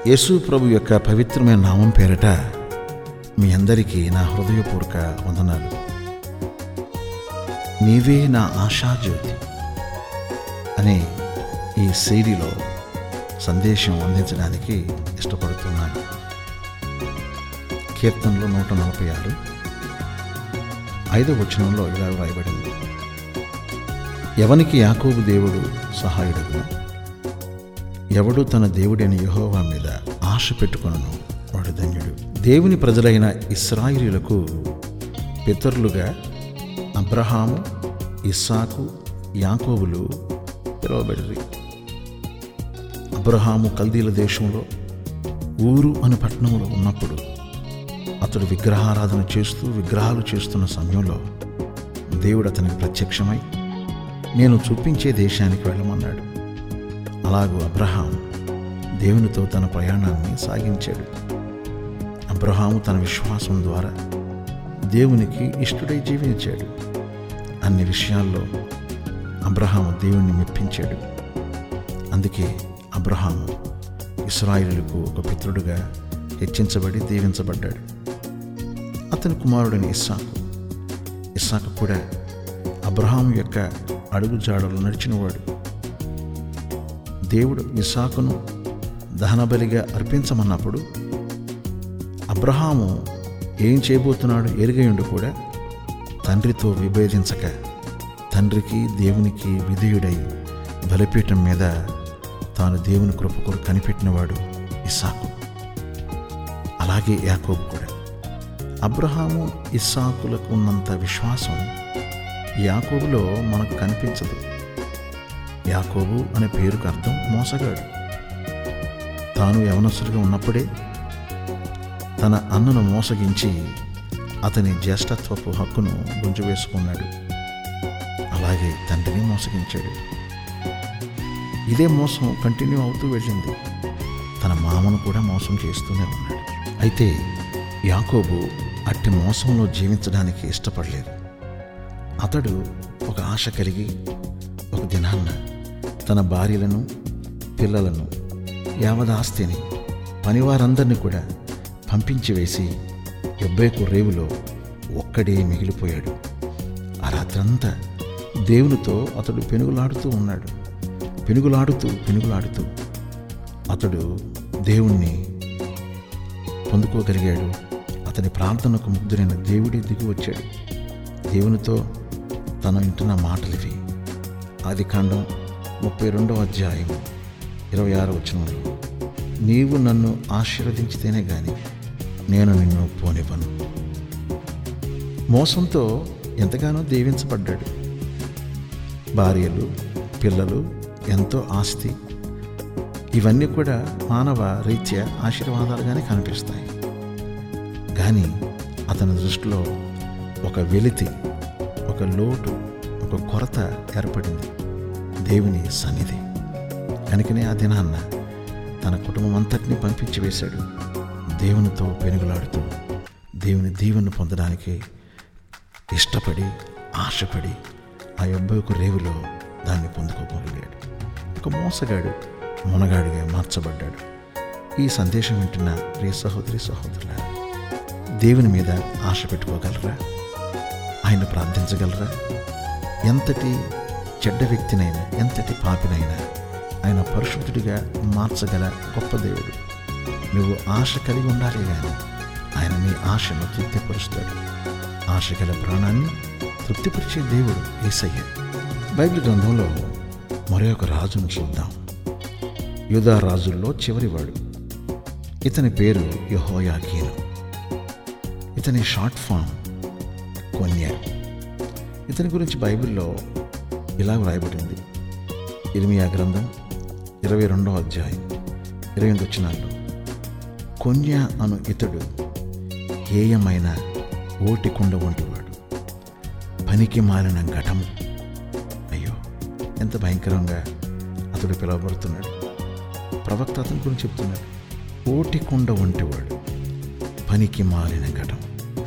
యేసు ప్రభు యొక్క పవిత్రమైన నామం పేరట మీ అందరికీ నా హృదయపూర్వక వందనాలు నీవే నా ఆశాజ్యోతి అనే ఈ శైలిలో సందేశం అందించడానికి ఇష్టపడుతున్నాను కీర్తనలో నూట నలభై ఆరు ఐదవ వచనంలో ఇలా వ్రాయబడింది ఎవనికి యాకోబు దేవుడు సహాయుడును ఎవడు తన దేవుడైన యెహోవా మీద ఆశ పెట్టుకొనను వాడు ధన్యుడు దేవుని ప్రజలైన ఇస్రాయిలీలకు పితరులుగా అబ్రహాము ఇస్సాకు యాకోబులు పిలువబడిరి అబ్రహాము కల్దీల దేశంలో ఊరు అనే పట్టణంలో ఉన్నప్పుడు అతడు విగ్రహారాధన చేస్తూ విగ్రహాలు చేస్తున్న సమయంలో దేవుడు అతనికి ప్రత్యక్షమై నేను చూపించే దేశానికి వెళ్ళమన్నాడు అలాగూ అబ్రహాం దేవునితో తన ప్రయాణాన్ని సాగించాడు అబ్రహాము తన విశ్వాసం ద్వారా దేవునికి ఇష్టడై జీవించాడు అన్ని విషయాల్లో అబ్రహాము దేవుణ్ణి మెప్పించాడు అందుకే అబ్రహాము ఇస్రాయిలులకు ఒక పితృడుగా హెచ్చించబడి దీవించబడ్డాడు అతని కుమారుడైన ఇస్సాకు ఇస్సాకు కూడా అబ్రహాం యొక్క అడుగు జాడలు నడిచినవాడు దేవుడు ఇస్సాకును దహనబలిగా అర్పించమన్నప్పుడు అబ్రహాము ఏం చేయబోతున్నాడు ఎరుగయుండు కూడా తండ్రితో విభేదించక తండ్రికి దేవునికి విధేయుడై బలిపీఠం మీద తాను దేవుని కృప కొరకు కనిపెట్టినవాడు ఇస్సాకు అలాగే యాకోబు కూడా అబ్రహాము ఇస్సాకులకు ఉన్నంత విశ్వాసం యాకోబులో మనకు కనిపించదు యాకోబు అనే పేరుకు అర్థం మోసగాడు తాను యవనస్తుడిగా ఉన్నప్పుడే తన అన్నను మోసగించి అతని జ్యేష్ఠత్వపు హక్కును గుంజువేసుకున్నాడు అలాగే తండ్రిని మోసగించాడు ఇదే మోసం కంటిన్యూ అవుతూ వెళ్ళింది తన మామను కూడా మోసం చేస్తూనే ఉన్నాడు అయితే యాకోబు అట్టి మోసంలో జీవించడానికి ఇష్టపడలేదు అతడు ఒక ఆశ కలిగి ఒక దినాన్న తన భార్యలను పిల్లలను యావదాస్తిని పనివారందరినీ కూడా పంపించి వేసి ఎబ్బేకు రేవులో ఒక్కడే మిగిలిపోయాడు ఆ రాత్రంతా దేవునితో అతడు పెనుగులాడుతూ ఉన్నాడు పెనుగులాడుతూ పెనుగులాడుతూ అతడు దేవుణ్ణి పొందుకోగలిగాడు అతని ప్రార్థనకు ముగ్ధురైన దేవుడి దిగి వచ్చాడు దేవునితో తను వింటున్న మాటలివి ఆది కాండం ముప్పై రెండవ అధ్యాయం ఇరవై ఆరో వచనంలో నీవు నన్ను ఆశీర్వదించితేనే గాని నేను నిన్ను పోనివ్వను మోసంతో ఎంతగానో దీవించబడ్డాడు భార్యలు పిల్లలు ఎంతో ఆస్తి ఇవన్నీ కూడా మానవ రీత్యా ఆశీర్వాదాలుగానే కనిపిస్తాయి కానీ అతని దృష్టిలో ఒక వెలితి ఒక లోటు ఒక కొరత ఏర్పడింది దేవుని సన్నిధి కనుకనే ఆ దినాన్న తన కుటుంబం అంతటినీ పంపించి వేశాడు దేవునితో పెనుగులాడుతూ దేవుని దీవెను పొందడానికి ఇష్టపడి ఆశపడి ఆ అబ్బాయికు రేవులో దాన్ని పొందుకోగలిగాడు ఒక మోసగాడు మునగాడిగా మార్చబడ్డాడు ఈ సందేశం వింటున్న ప్రియ సహోదరి సహోదరుల దేవుని మీద ఆశ పెట్టుకోగలరా ఆయన ప్రార్థించగలరా ఎంతటి చెడ్డ వ్యక్తినైనా ఎంతటి పాపినైనా ఆయన పరిశుద్ధుడిగా మార్చగల గొప్ప దేవుడు నువ్వు ఆశ కలిగి ఉండాలి కానీ ఆయన నీ ఆశను తృప్తిపరుస్తాడు ఆశ గల ప్రాణాన్ని తృప్తిపరిచే దేవుడు ఏసయ్య బైబిల్ గ్రంథంలో మరొక రాజును చూద్దాం యూదా రాజుల్లో చివరివాడు ఇతని పేరు యహోయాకీను ఇతని షార్ట్ ఫామ్ కొన్య ఇతని గురించి బైబిల్లో ఇలా వ్రాయబడింది ఇర్మియా గ్రంథం ఇరవై రెండవ అధ్యాయం ఇరవై ఎనిమిది వచ్చినాల్లో కొన్య అను ఇతడు హేయమైన ఓటికుండ వంటివాడు పనికి మాలిన ఘటము అయ్యో ఎంత భయంకరంగా అతడు పిలువబడుతున్నాడు ప్రవక్త అతని గురించి చెప్తున్నాడు ఓటికుండ వంటివాడు పనికి మాలిన ఘటం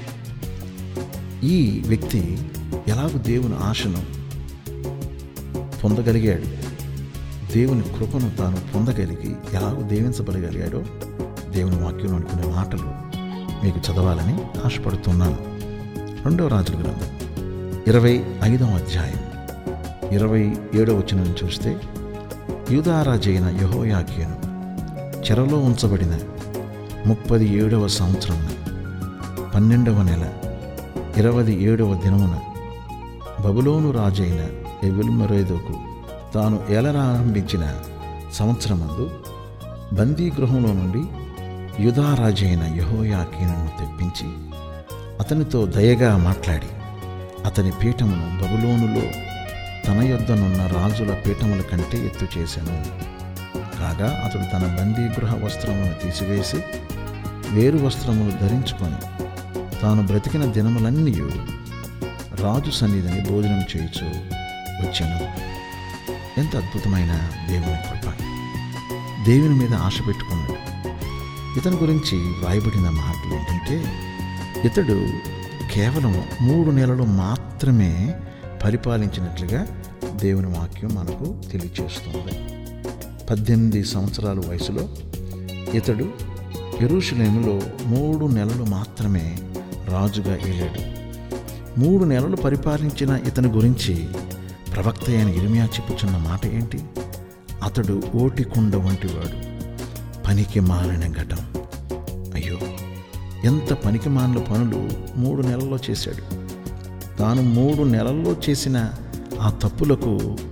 ఈ వ్యక్తి ఎలాగో దేవుని ఆశను పొందగలిగాడు దేవుని కృపను తాను పొందగలిగి ఎలాగో దీవించబడగలిగాడో దేవుని వాక్యం అనుకునే మాటలు మీకు చదవాలని ఆశపడుతున్నాను రెండవ రాజుల గ్రంథం ఇరవై ఐదవ అధ్యాయం ఇరవై ఏడవ వచనం చూస్తే యూదారాజైన యహోయాకీను చెరలో ఉంచబడిన ముప్పది ఏడవ సంవత్సరం పన్నెండవ నెల ఇరవై ఏడవ దినమున బబులోను రాజైన ఎవిల్మరేదోకు తాను ఏలరారంభించిన సంవత్సరమందు బందీగృహంలో నుండి యుధారాజైన యహోయాకీనును తెప్పించి అతనితో దయగా మాట్లాడి అతని పీఠమును బబులోనులో తన యొద్దనున్న రాజుల పీఠముల కంటే ఎత్తు చేశాను కాగా అతడు తన బందీ గృహ వస్త్రమును తీసివేసి వేరు వస్త్రములు ధరించుకొని తాను బ్రతికిన దినములన్నీ రాజు సన్నిధిని భోజనం చేయుచు వచ్చాను ఎంత అద్భుతమైన దేవుని కృప దేవుని మీద ఆశ పెట్టుకున్నాడు ఇతని గురించి వ్రాయబడిన మాటలు ఏంటంటే ఇతడు కేవలం మూడు నెలలు మాత్రమే పరిపాలించినట్లుగా దేవుని వాక్యం మనకు తెలియచేస్తుంది పద్దెనిమిది సంవత్సరాల వయసులో ఇతడు ఎరుషులేములో మూడు నెలలు మాత్రమే రాజుగా ఏలాడు మూడు నెలలు పరిపాలించిన ఇతని గురించి ప్రవక్త అయిన ఇరిమియా చెప్పుచున్న మాట ఏంటి అతడు ఓటికుండ వంటివాడు పనికి మాలిన ఘటం అయ్యో ఎంత పనికి మాలిన పనులు మూడు నెలల్లో చేశాడు తాను మూడు నెలల్లో చేసిన ఆ తప్పులకు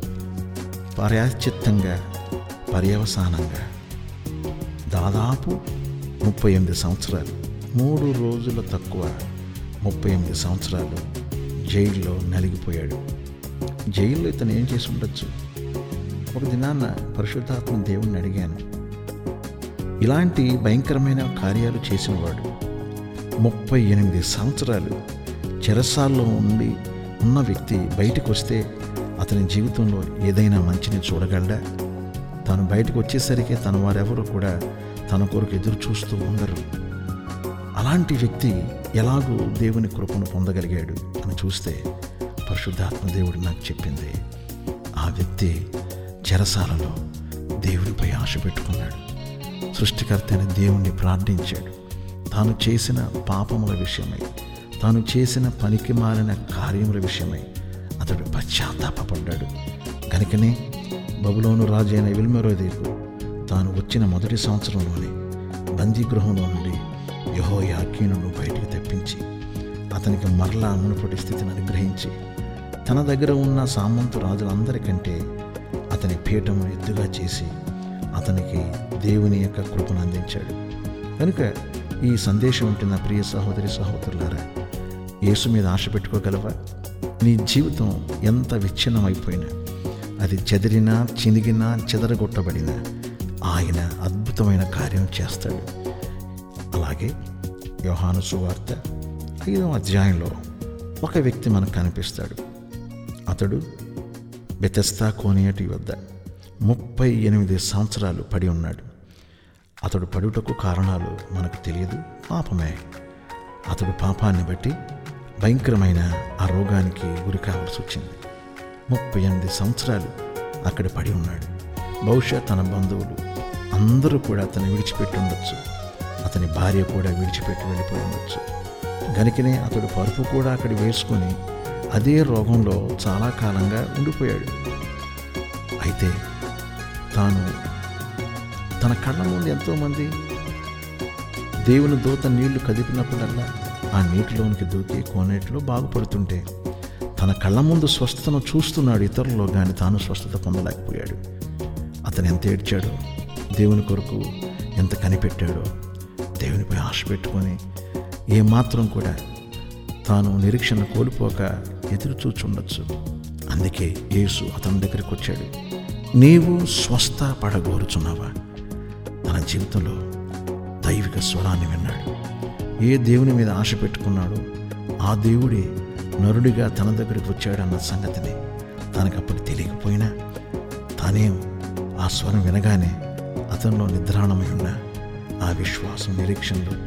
పర్యాచిత్తంగా పర్యవసానంగా దాదాపు ముప్పై ఎనిమిది సంవత్సరాలు మూడు రోజుల తక్కువ ముప్పై ఎనిమిది సంవత్సరాలు జైల్లో నలిగిపోయాడు జైల్లో ఇతను ఏం చేసి ఉండొచ్చు ఒక దినాన్న పరిశుద్ధాత్మ దేవుణ్ణి అడిగాను ఇలాంటి భయంకరమైన కార్యాలు చేసినవాడు ముప్పై ఎనిమిది సంవత్సరాలు చెరసాల్లో ఉండి ఉన్న వ్యక్తి బయటకు వస్తే అతని జీవితంలో ఏదైనా మంచిని చూడగలడా తాను బయటకు వచ్చేసరికి తన వారెవరు కూడా తన కొరకు ఎదురు చూస్తూ ఉండరు అలాంటి వ్యక్తి ఎలాగూ దేవుని కృపను పొందగలిగాడు అని చూస్తే పరిశుద్ధాత్మ దేవుడు నాకు చెప్పింది ఆ వ్యక్తి చెరసాలలో దేవునిపై ఆశ పెట్టుకున్నాడు సృష్టికర్త అయిన దేవుణ్ణి ప్రార్థించాడు తాను చేసిన పాపముల విషయమై తాను చేసిన పనికి మారిన కార్యముల విషయమై అతడు పశ్చాత్తాపడ్డాడు కనుకనే బబులోను రాజు అయిన విల్మెరోదేకు తాను వచ్చిన మొదటి సంవత్సరంలోనే బందీగృహంలో నుండి యహో యాకీనును బయటికి తెప్పించి అతనికి మరలా మునుపటి స్థితిని అనుగ్రహించి తన దగ్గర ఉన్న సామంతు రాజులందరికంటే అతని పీఠమును ఎత్తుగా చేసి అతనికి దేవుని యొక్క కృపను అందించాడు కనుక ఈ సందేశం ఉంటున్న ప్రియ సహోదరి సహోదరులారా యేసు మీద ఆశ పెట్టుకోగలవా నీ జీవితం ఎంత విచ్ఛిన్నమైపోయినా అది చెదిరినా చినిగినా చెదరగొట్టబడినా ఆయన అద్భుతమైన కార్యం చేస్తాడు అలాగే యోహాను సువార్త ఐదవ అధ్యాయంలో ఒక వ్యక్తి మనకు కనిపిస్తాడు అతడు బెతెస్తా కోనియటి వద్ద ముప్పై ఎనిమిది సంవత్సరాలు పడి ఉన్నాడు అతడు పడుటకు కారణాలు మనకు తెలియదు పాపమే అతడు పాపాన్ని బట్టి భయంకరమైన ఆ రోగానికి గురి కావాల్సి వచ్చింది ముప్పై ఎనిమిది సంవత్సరాలు అక్కడ పడి ఉన్నాడు బహుశా తన బంధువులు అందరూ కూడా అతన్ని విడిచిపెట్టి ఉండొచ్చు అతని భార్య కూడా విడిచిపెట్టి వెళ్ళిపోయి ఉండొచ్చు గనుకనే అతడు పరుపు కూడా అక్కడ వేసుకొని అదే రోగంలో చాలా కాలంగా ఉండిపోయాడు అయితే తాను తన కళ్ళ ముందు ఎంతోమంది దేవుని దూత నీళ్లు కదిపినప్పుడల్లా ఆ నీటిలోనికి దూకి కోనేటిలో బాగుపడుతుంటే తన కళ్ళ ముందు స్వస్థతను చూస్తున్నాడు ఇతరుల్లో కానీ తాను స్వస్థత పొందలేకపోయాడు అతను ఎంత ఏడ్చాడో దేవుని కొరకు ఎంత కనిపెట్టాడో దేవునిపై ఆశ పెట్టుకొని ఏమాత్రం కూడా తాను నిరీక్షణ కోల్పోక ఎదురు చూచుండొచ్చు అందుకే యేసు అతని దగ్గరికి వచ్చాడు నీవు స్వస్థ పడగోరుచున్నావా తన జీవితంలో దైవిక స్వరాన్ని విన్నాడు ఏ దేవుని మీద ఆశ పెట్టుకున్నాడో ఆ దేవుడే నరుడిగా తన దగ్గరికి వచ్చాడన్న సంగతిని తనకు అప్పుడు తెలియకపోయినా తానే ఆ స్వరం వినగానే అతనిలో నిద్రాణమై ఉన్న ఆ విశ్వాసం నిరీక్షణలో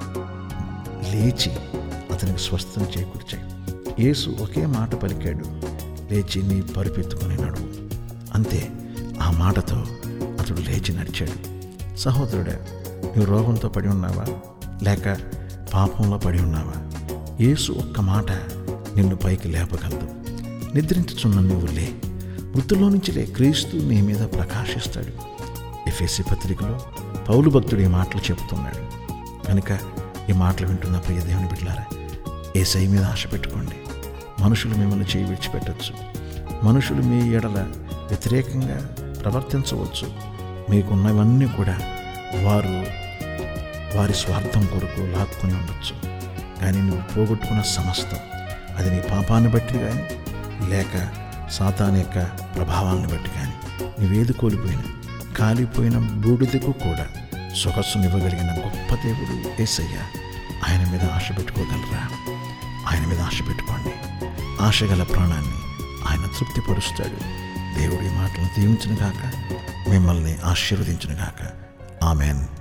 లేచి అతనికి స్వస్థం చేకూర్చాయి యేసు ఒకే మాట పలికాడు లేచి నీ పరుపెత్తుకొని నడువు అంతే ఆ ఆ మాటతో అతడు లేచి నడిచాడు సహోదరుడా నువ్వు రోగంతో పడి ఉన్నావా లేక పాపంలో పడి ఉన్నావా యేసు ఒక్క మాట నిన్ను పైకి లేపగలదు నిద్రించుచున్న నువ్వు లే మృతుల్లో నుంచి లే క్రీస్తు నీ మీద ప్రకాశిస్తాడు ఎఫ్ఎస్సి పత్రికలో పౌలు భక్తుడు ఈ మాటలు చెబుతున్నాడు కనుక ఈ మాటలు వింటున్న ప్రియ దేవుని బిడ్డలారా ఏసై మీద ఆశ పెట్టుకోండి మనుషులు మిమ్మల్ని చేయి విడిచిపెట్టచ్చు మనుషులు మీ ఎడల వ్యతిరేకంగా ప్రవర్తించవచ్చు మీకున్నవన్నీ కూడా వారు వారి స్వార్థం కొరకు లాక్కొని ఉండొచ్చు కానీ నువ్వు పోగొట్టుకున్న సమస్తం అది నీ పాపాన్ని బట్టి కానీ లేక సాతాన్ యొక్క ప్రభావాలను బట్టి కానీ నువ్వేది కోల్పోయినా కాలిపోయిన బూడిదకు కూడా సొగసునివ్వగలిగిన గొప్ప దేవుడు ఏసయ్య ఆయన మీద ఆశ పెట్టుకోగలరా ఆయన మీద ఆశ పెట్టుకోండి ఆశగల ప్రాణాన్ని ఆయన తృప్తిపరుస్తాడు దేవుడి మాటలను దీవించిన గాక మిమ్మల్ని ఆశీర్వదించిన గాక ఆమెన్